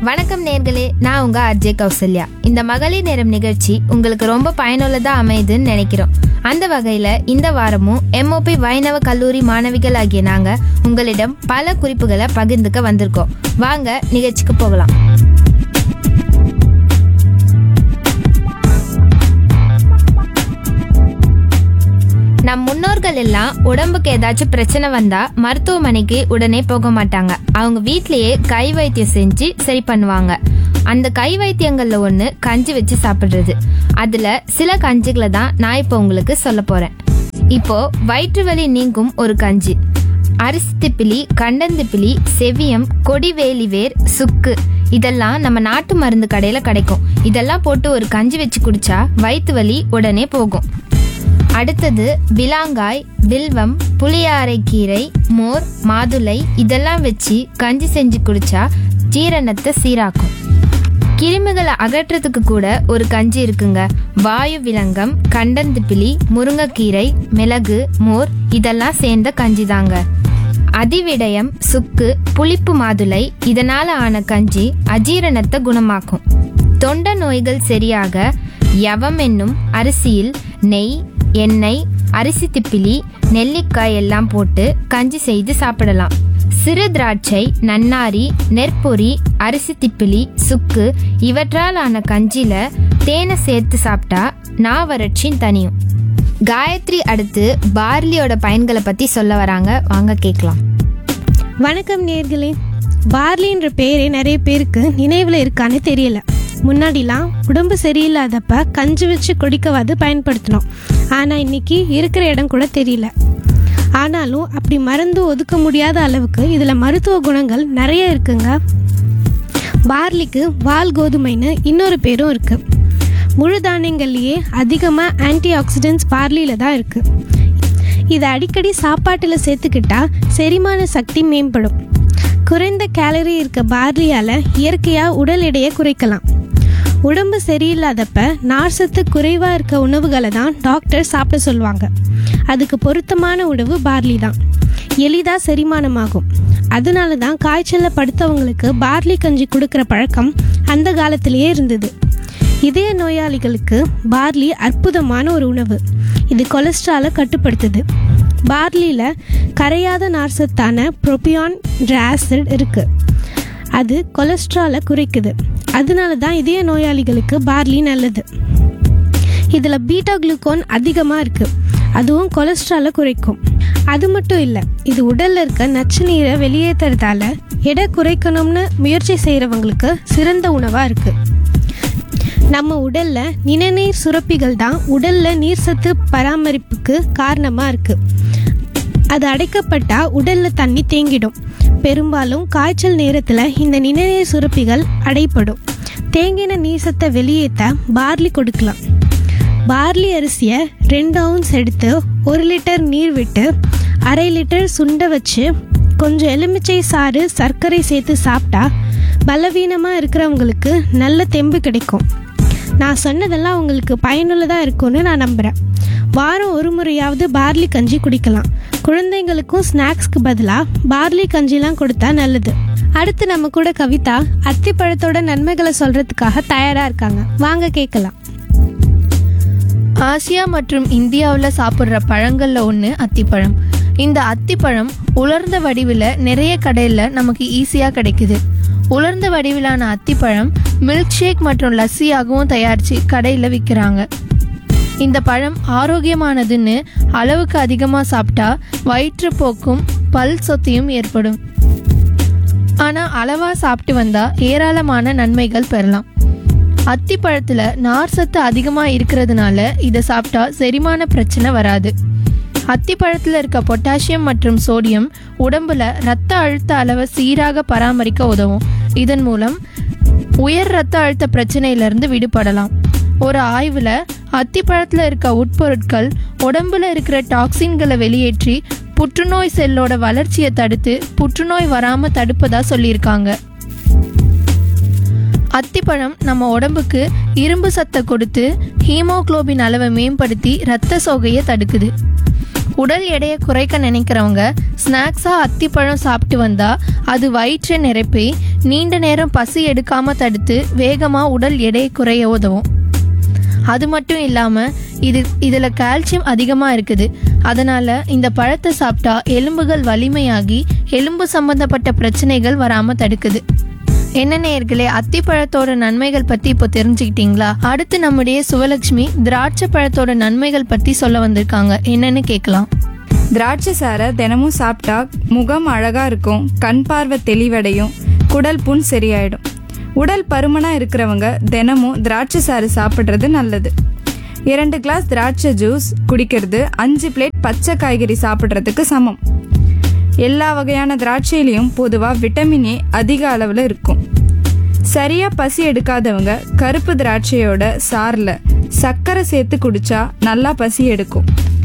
வணக்கம் நேர்களே நான் உங்க அஜய் கௌசல்யா இந்த மகளிர் நேரம் நிகழ்ச்சி உங்களுக்கு ரொம்ப பயனுள்ளதா அமையுதுன்னு நினைக்கிறோம் அந்த வகையில இந்த வாரமும் எம்ஓபி வைணவ கல்லூரி மாணவிகள் ஆகிய நாங்க உங்களிடம் பல குறிப்புகளை பகிர்ந்துக்க வந்திருக்கோம் வாங்க நிகழ்ச்சிக்கு போகலாம் நம் முன்னோர்கள் எல்லாம் உடம்புக்கு ஏதாச்சும் பிரச்சனை வந்தா மருத்துவமனைக்கு உடனே போக மாட்டாங்க அவங்க வீட்லயே கை வைத்தியம் செஞ்சு சரி பண்ணுவாங்க அந்த கை வைத்தியங்கள்ல ஒண்ணு கஞ்சி வச்சு சாப்பிடுறது அதுல சில கஞ்சிகளை தான் நான் இப்போ உங்களுக்கு சொல்ல போறேன் இப்போ வயிற்று வலி நீங்கும் ஒரு கஞ்சி அரிசி திப்பிலி கண்டந்திப்பிலி செவியம் கொடிவேலி வேர் சுக்கு இதெல்லாம் நம்ம நாட்டு மருந்து கடையில கிடைக்கும் இதெல்லாம் போட்டு ஒரு கஞ்சி வச்சு குடிச்சா வயிற்று வலி உடனே போகும் அடுத்தது விலாங்காய் வில்வம் புளியாரைக்கீரை மோர் மாதுளை இதெல்லாம் வச்சு கஞ்சி செஞ்சு குடிச்சா ஜீரணத்தை சீராக்கும் கிருமிகளை அகற்றத்துக்கு கூட ஒரு கஞ்சி இருக்குங்க வாயு விலங்கம் கண்டந்திப்பிலி முருங்கைக்கீரை மிளகு மோர் இதெல்லாம் சேர்ந்த கஞ்சி தாங்க அதிவிடயம் சுக்கு புளிப்பு மாதுளை இதனால ஆன கஞ்சி அஜீரணத்தை குணமாக்கும் தொண்டை நோய்கள் சரியாக யவம் என்னும் அரிசியில் நெய் எண்ணெய் அரிசி திப்பிலி நெல்லிக்காய் எல்லாம் போட்டு கஞ்சி செய்து சாப்பிடலாம் சிறு திராட்சை நன்னாரி நெற்பொரி அரிசி திப்பிலி சுக்கு இவற்றால் ஆன கஞ்சில தேனை சேர்த்து சாப்பிட்டா நாவறட்சி தனியும் காயத்ரி அடுத்து பார்லியோட பயன்களை பத்தி சொல்ல வராங்க வாங்க கேட்கலாம் வணக்கம் நேர்களே பார்லின்ற பேரே நிறைய பேருக்கு நினைவில் இருக்கான்னு தெரியல முன்னாடிலாம் உடம்பு சரியில்லாதப்ப கஞ்சி வச்சு குடிக்கவாது பயன்படுத்தினோம் ஆனால் இன்னைக்கு இருக்கிற இடம் கூட தெரியல ஆனாலும் அப்படி மறந்து ஒதுக்க முடியாத அளவுக்கு இதில் மருத்துவ குணங்கள் நிறைய இருக்குங்க பார்லிக்கு வால் கோதுமைன்னு இன்னொரு பேரும் இருக்கு முழு தானியங்கள்லேயே அதிகமாக ஆன்டி ஆக்சிடென்ட்ஸ் பார்லியில் தான் இருக்குது இதை அடிக்கடி சாப்பாட்டில் சேர்த்துக்கிட்டா செரிமான சக்தி மேம்படும் குறைந்த கேலரி இருக்க பார்லியால் இயற்கையாக உடல் எடையை குறைக்கலாம் உடம்பு சரியில்லாதப்ப நார்சத்து குறைவாக இருக்க உணவுகளை தான் டாக்டர் சாப்பிட சொல்லுவாங்க அதுக்கு பொருத்தமான உணவு பார்லி தான் எளிதாக செரிமானமாகும் அதனால தான் காய்ச்சலில் படுத்தவங்களுக்கு பார்லி கஞ்சி கொடுக்குற பழக்கம் அந்த காலத்திலேயே இருந்தது இதய நோயாளிகளுக்கு பார்லி அற்புதமான ஒரு உணவு இது கொலஸ்ட்ராலை கட்டுப்படுத்துது பார்லியில் கரையாத நார்சத்தான ப்ரோபியான் ஆசிட் இருக்கு அது கொலஸ்ட்ராலை குறைக்குது அதனால தான் இதய நோயாளிகளுக்கு பார்லி நல்லது இதில் பீட்டா குளுக்கோன் அதிகமாக இருக்குது அதுவும் கொலஸ்ட்ராலை குறைக்கும் அது மட்டும் இல்லை இது உடலில் இருக்க நச்சு நீரை வெளியேற்றுறதால எடை குறைக்கணும்னு முயற்சி செய்கிறவங்களுக்கு சிறந்த உணவாக இருக்குது நம்ம உடல்ல நிணநீர் சுரப்பிகள் தான் உடல்ல நீர் சத்து பராமரிப்புக்கு காரணமா இருக்கு அது அடைக்கப்பட்டா உடல்ல தண்ணி தேங்கிடும் பெரும்பாலும் காய்ச்சல் நேரத்துல இந்த நிணநீர் சுரப்பிகள் அடைப்படும் தேங்கின நீர் சத்தை வெளியேற்ற பார்லி கொடுக்கலாம் பார்லி அரிசியை ரெண்டு அவுன்ஸ் எடுத்து ஒரு லிட்டர் நீர் விட்டு அரை லிட்டர் சுண்ட வச்சு கொஞ்சம் எலுமிச்சை சாறு சர்க்கரை சேர்த்து சாப்பிட்டா பலவீனமாக இருக்கிறவங்களுக்கு நல்ல தெம்பு கிடைக்கும் நான் சொன்னதெல்லாம் உங்களுக்கு பயனுள்ளதாக இருக்கும்னு நான் நம்புகிறேன் வாரம் ஒரு முறையாவது பார்லி கஞ்சி குடிக்கலாம் குழந்தைங்களுக்கும் ஸ்நாக்ஸ்க்கு பதிலாக பார்லி கஞ்சிலாம் கொடுத்தா நல்லது அடுத்து நம்ம கூட கவிதா அத்திப்பழத்தோட நன்மைகளை சொல்றதுக்காக தயாரா இருக்காங்க வாங்க கேட்கலாம் ஆசியா மற்றும் இந்தியாவில் சாப்பிட்ற பழங்களில் ஒன்று அத்திப்பழம் இந்த அத்திப்பழம் உலர்ந்த வடிவில் நிறைய கடையில் நமக்கு ஈஸியாக கிடைக்குது உலர்ந்த வடிவிலான அத்திப்பழம் மில்க் ஷேக் மற்றும் லஸ்ஸியாகவும் தயாரித்து கடையில் விற்கிறாங்க இந்த பழம் ஆரோக்கியமானதுன்னு அளவுக்கு அதிகமாக சாப்பிட்டா வயிற்றுப்போக்கும் பல் சொத்தையும் ஏற்படும் ஆனால் அளவாக சாப்பிட்டு வந்தால் ஏராளமான நன்மைகள் பெறலாம் அத்திப்பழத்தில் நார் சத்து அதிகமாக இருக்கிறதுனால இதை சாப்பிட்டா செரிமான பிரச்சனை வராது அத்திப்பழத்தில் இருக்க பொட்டாசியம் மற்றும் சோடியம் உடம்புல ரத்த அழுத்த அளவை சீராக பராமரிக்க உதவும் இதன் மூலம் உயர் ரத்த அழுத்த பிரச்சனையிலிருந்து விடுபடலாம் ஒரு ஆய்வில் அத்திப்பழத்தில் இருக்க உட்பொருட்கள் உடம்புல இருக்கிற டாக்ஸின்களை வெளியேற்றி புற்றுநோய் செல்லோட வளர்ச்சியை தடுத்து புற்றுநோய் வராமல் தடுப்பதா சொல்லியிருக்காங்க அத்திப்பழம் நம்ம உடம்புக்கு இரும்பு சத்தை கொடுத்து ஹீமோகுளோபின் அளவை மேம்படுத்தி இரத்த சோகையை தடுக்குது உடல் எடையை குறைக்க நினைக்கிறவங்க ஸ்நாக்ஸா அத்திப்பழம் சாப்பிட்டு வந்தா அது வயிற்றை நிரப்பி நீண்ட நேரம் பசி எடுக்காம தடுத்து வேகமா உடல் எடையை குறைய உதவும் அது மட்டும் இல்லாம இது இதுல கால்சியம் அதிகமா இருக்குது அதனால இந்த பழத்தை சாப்பிட்டா எலும்புகள் வலிமையாகி எலும்பு சம்பந்தப்பட்ட பிரச்சனைகள் வராம தடுக்குது என்ன நேயர்களே அத்திப்பழத்தோட நன்மைகள் பத்தி இப்போ தெரிஞ்சுக்கிட்டீங்களா அடுத்து நம்முடைய சுவலட்சுமி திராட்சை பழத்தோட நன்மைகள் பத்தி சொல்ல வந்திருக்காங்க என்னன்னு கேட்கலாம் திராட்சை சாறை தினமும் சாப்பிட்டா முகம் அழகா இருக்கும் கண் பார்வை தெளிவடையும் குடல் புண் சரியாயிடும் உடல் பருமனா இருக்கிறவங்க தினமும் திராட்சை சாறு சாப்பிட்றது நல்லது இரண்டு கிளாஸ் திராட்சை ஜூஸ் குடிக்கிறது அஞ்சு பிளேட் பச்சை காய்கறி சாப்பிட்றதுக்கு சமம் எல்லா வகையான திராட்சையிலையும் பொதுவாக விட்டமின் ஏ அதிக அளவில் இருக்கும் சரியா பசி எடுக்காதவங்க கருப்பு திராட்சையோட சாறில் சர்க்கரை சேர்த்து குடிச்சா நல்லா பசி எடுக்கும்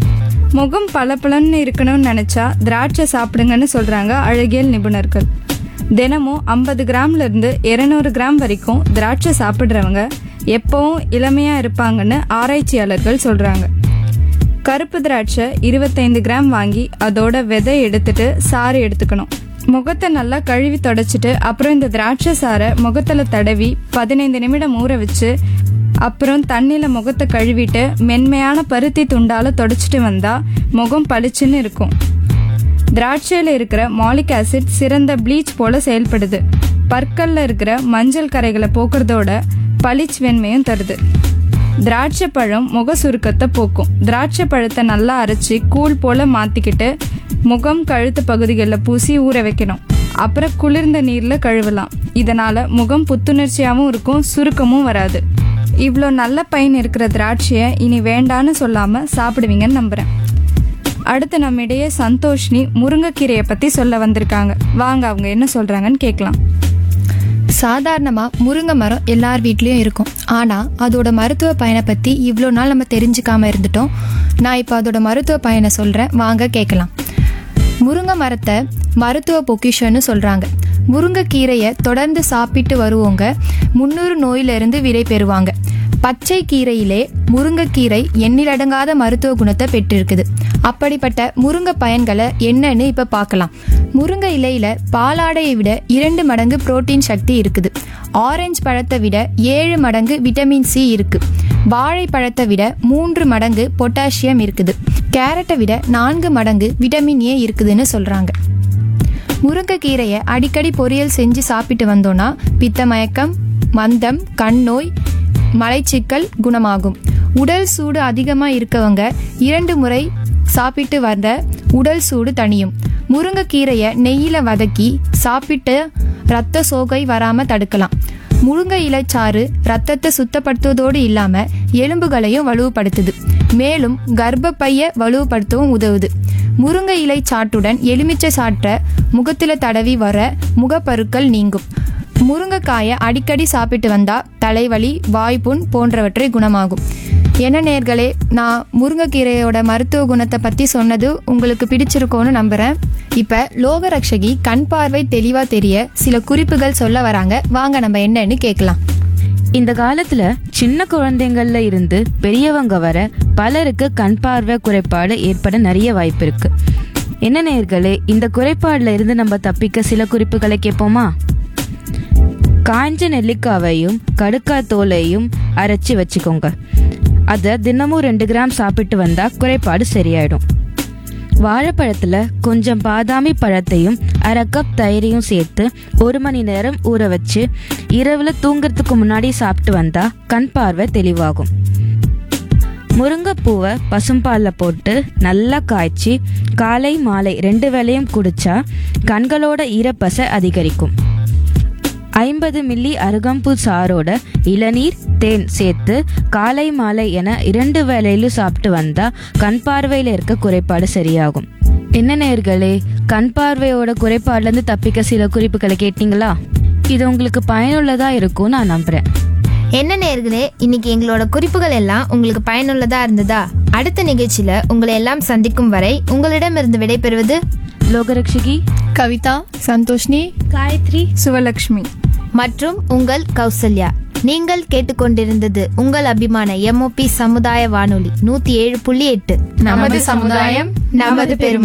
முகம் பளபளன்னு இருக்கணும்னு நினைச்சா திராட்சை சாப்பிடுங்கன்னு சொல்றாங்க அழகியல் நிபுணர்கள் தினமும் ஐம்பது கிராம்ல இருந்து இருநூறு கிராம் வரைக்கும் திராட்சை சாப்பிட்றவங்க எப்பவும் இளமையா இருப்பாங்கன்னு ஆராய்ச்சியாளர்கள் சொல்றாங்க கருப்பு திராட்சை இருபத்தைந்து கிராம் வாங்கி அதோட விதை எடுத்துட்டு சாறு எடுத்துக்கணும் முகத்தை நல்லா கழுவி தொடச்சிட்டு அப்புறம் இந்த திராட்சை சாறை முகத்துல தடவி பதினைந்து நிமிடம் ஊற வச்சு அப்புறம் தண்ணியில் முகத்தை கழுவிட்டு மென்மையான பருத்தி துண்டால தொடச்சிட்டு வந்தா முகம் பளிச்சுன்னு இருக்கும் திராட்சையில் இருக்கிற மாலிக் ஆசிட் சிறந்த ப்ளீச் போல செயல்படுது பற்கல்ல இருக்கிற மஞ்சள் கரைகளை போக்குறதோட பளிச் வெண்மையும் தருது திராட்சை பழம் முக சுருக்கத்தை போக்கும் திராட்சை பழத்தை நல்லா அரைச்சி கூழ் போல மாத்திக்கிட்டு முகம் கழுத்து பகுதிகளில் பூசி ஊற வைக்கணும் அப்புறம் குளிர்ந்த நீரில் கழுவலாம் இதனால முகம் புத்துணர்ச்சியாகவும் இருக்கும் சுருக்கமும் வராது இவ்வளோ நல்ல பயன் இருக்கிற திராட்சையை இனி வேண்டான்னு சொல்லாமல் சாப்பிடுவீங்கன்னு நம்புகிறேன் அடுத்து நம்மிடையே சந்தோஷ்னி முருங்கைக்கீரையை பற்றி சொல்ல வந்திருக்காங்க வாங்க அவங்க என்ன சொல்கிறாங்கன்னு கேட்கலாம் சாதாரணமாக முருங்கை மரம் எல்லார் வீட்லேயும் இருக்கும் ஆனால் அதோட மருத்துவ பயனை பற்றி இவ்வளோ நாள் நம்ம தெரிஞ்சுக்காம இருந்துட்டோம் நான் இப்போ அதோட மருத்துவ பயனை சொல்கிறேன் வாங்க கேட்கலாம் முருங்கை மரத்தை மருத்துவ பொக்கிஷன்னு சொல்கிறாங்க முருங்கைக்கீரையை தொடர்ந்து சாப்பிட்டு வருவோங்க முன்னூறு நோயிலிருந்து விடை பெறுவாங்க பச்சை கீரையிலே முருங்கைக்கீரை எண்ணிலடங்காத மருத்துவ குணத்தை பெற்றிருக்குது அப்படிப்பட்ட முருங்கை பயன்களை என்னன்னு இப்ப பார்க்கலாம் முருங்கை இலையில பாலாடையை விட இரண்டு மடங்கு புரோட்டீன் சக்தி இருக்குது ஆரஞ்சு பழத்தை விட ஏழு மடங்கு விட்டமின் சி இருக்கு வாழைப்பழத்தை விட மூன்று மடங்கு பொட்டாசியம் இருக்குது கேரட்டை விட நான்கு மடங்கு விட்டமின் ஏ இருக்குதுன்னு சொல்றாங்க முருங்கைக்கீரையை அடிக்கடி பொரியல் செஞ்சு சாப்பிட்டு வந்தோம்னா பித்த மயக்கம் மந்தம் கண் நோய் மலைச்சிக்கல் குணமாகும் உடல் சூடு அதிகமாக இருக்கவங்க இரண்டு முறை சாப்பிட்டு வந்த உடல் சூடு தணியும் முருங்கைக்கீரையை நெய்யில் வதக்கி சாப்பிட்டு ரத்த சோகை வராமல் தடுக்கலாம் முருங்கை இலைச்சாறு ரத்தத்தை சுத்தப்படுத்துவதோடு இல்லாமல் எலும்புகளையும் வலுவுபடுத்துது மேலும் கர்ப்பப்பையை வலுவுபடுத்தவும் உதவுது முருங்கை இலை சாற்றுடன் எலுமிச்சை சாற்றை முகத்தில் தடவி வர முகப்பருக்கள் நீங்கும் முருங்கைக்காயை அடிக்கடி சாப்பிட்டு வந்தா தலைவலி வாய்ப்புண் போன்றவற்றை குணமாகும் என்ன நேர்களே நான் முருங்கைக்கீரையோட மருத்துவ குணத்தை பற்றி சொன்னது உங்களுக்கு பிடிச்சிருக்கோன்னு நம்புகிறேன் இப்போ லோகரக்ஷகி கண் பார்வை தெளிவாக தெரிய சில குறிப்புகள் சொல்ல வராங்க வாங்க நம்ம என்னன்னு கேட்கலாம் இந்த காலத்துல சின்ன குழந்தைங்கள்ல இருந்து பெரியவங்க வர பலருக்கு கண் பார்வை குறைபாடு ஏற்பட நிறைய வாய்ப்பு இருக்கு என்ன நேர்களே இந்த குறைபாடுல இருந்து நம்ம தப்பிக்க சில குறிப்புகளை கேட்போமா காய்ஞ்ச நெல்லிக்காவையும் கடுக்காய் தோலையும் அரைச்சி வச்சுக்கோங்க அதை தினமும் ரெண்டு கிராம் சாப்பிட்டு வந்தா குறைபாடு சரியாயிடும் வாழைப்பழத்துல கொஞ்சம் பாதாமி பழத்தையும் அரை கப் தயிரையும் சேர்த்து ஒரு மணி நேரம் ஊற வச்சு இரவுல தூங்குறதுக்கு முன்னாடி சாப்பிட்டு வந்தா கண் பார்வை தெளிவாகும் முருங்கைப்பூவை பசும்பால்ல போட்டு நல்லா காய்ச்சி காலை மாலை ரெண்டு வேளையும் குடிச்சா கண்களோட ஈரப்பசை அதிகரிக்கும் ஐம்பது மில்லி அருகம்பூ சாரோட இளநீர் தேன் சேர்த்து காலை மாலை என இரண்டு வேளையிலும் சாப்பிட்டு வந்தா கண் பார்வையில இருக்க குறைபாடு சரியாகும் என்ன நேர்களே கண் பார்வையோட குறைபாடுல இருந்து தப்பிக்க சில குறிப்புகளை கேட்டீங்களா இது உங்களுக்கு பயனுள்ளதா இருக்கும் நான் நம்புறேன் என்ன நேர்களே இன்னைக்கு எங்களோட குறிப்புகள் எல்லாம் உங்களுக்கு பயனுள்ளதா இருந்ததா அடுத்த நிகழ்ச்சியில உங்களை எல்லாம் சந்திக்கும் வரை உங்களிடமிருந்து விடைபெறுவது லோகரக்ஷகி கவிதா சந்தோஷ்னி காயத்ரி சிவலக்ஷ்மி மற்றும் உங்கள் கௌசல்யா நீங்கள் கேட்டுக்கொண்டிருந்தது உங்கள் அபிமான எம்ஓபி சமுதாய வானொலி நூத்தி ஏழு புள்ளி எட்டு நமது சமுதாயம் நமது பெருமை